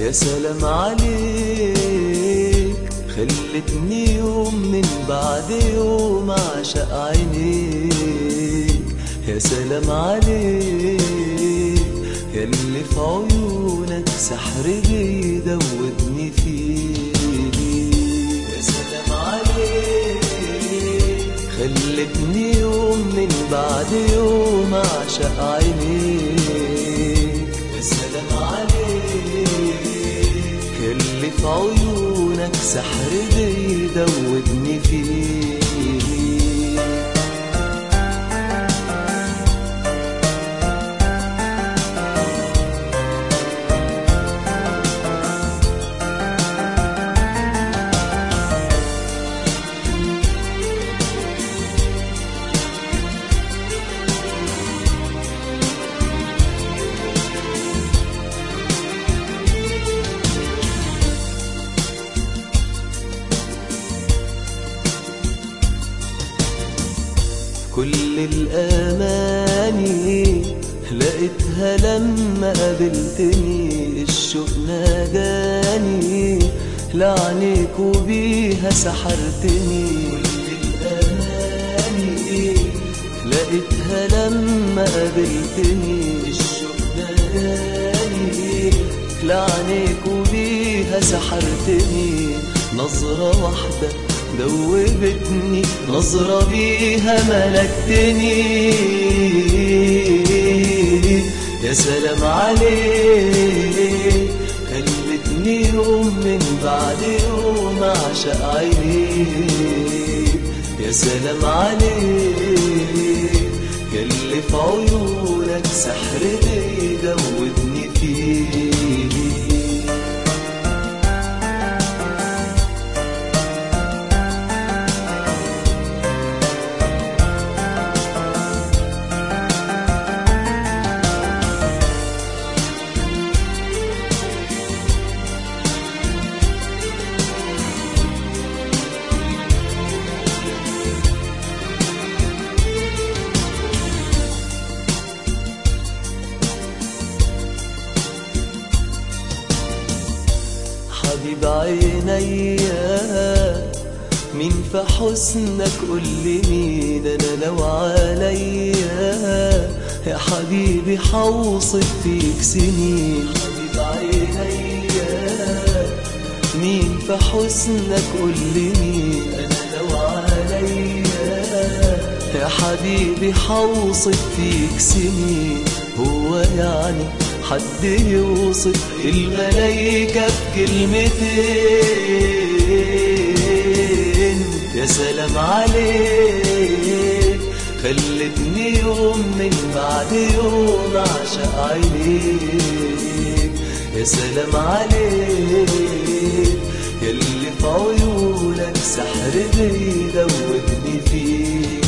يا سلام عليك خلتني يوم من بعد يوم أعشق عينيك يا سلام عليك ياللي في عيونك سحر بيدوبني فيك يا سلام عليك خلتني يوم من بعد يوم أعشق عينيك يا سلام عليك اللي في عيونك سحر بيدوبني فيك كل الأماني لقيتها لما قابلتني الشوق ناداني لعنيك وبيها سحرتني كل الأماني لقيتها لما قابلتني الشوق ناداني لعنيك وبيها سحرتني نظرة واحدة دوبتني نظرة بيها ملكتني يا سلام عليك خلتني يوم من بعد يوم أعشق عينيك يا سلام عليك ياللي في عيونك سحر بيدوبني فيك حبيب عينيا مين في حسنك قول لي مين انا لو عليا يا حبيبي حوصف فيك سنين حبيب عينيا مين في حسنك قول لي مين انا لو عليا يا حبيبي حوصف فيك سنين هو يعني حد يوصف الملايكة بكلمتين يا سلام عليك خلتني يوم من بعد يوم أعشق عينيك يا سلام عليك ياللي في عيونك سحر بيدوبني فيك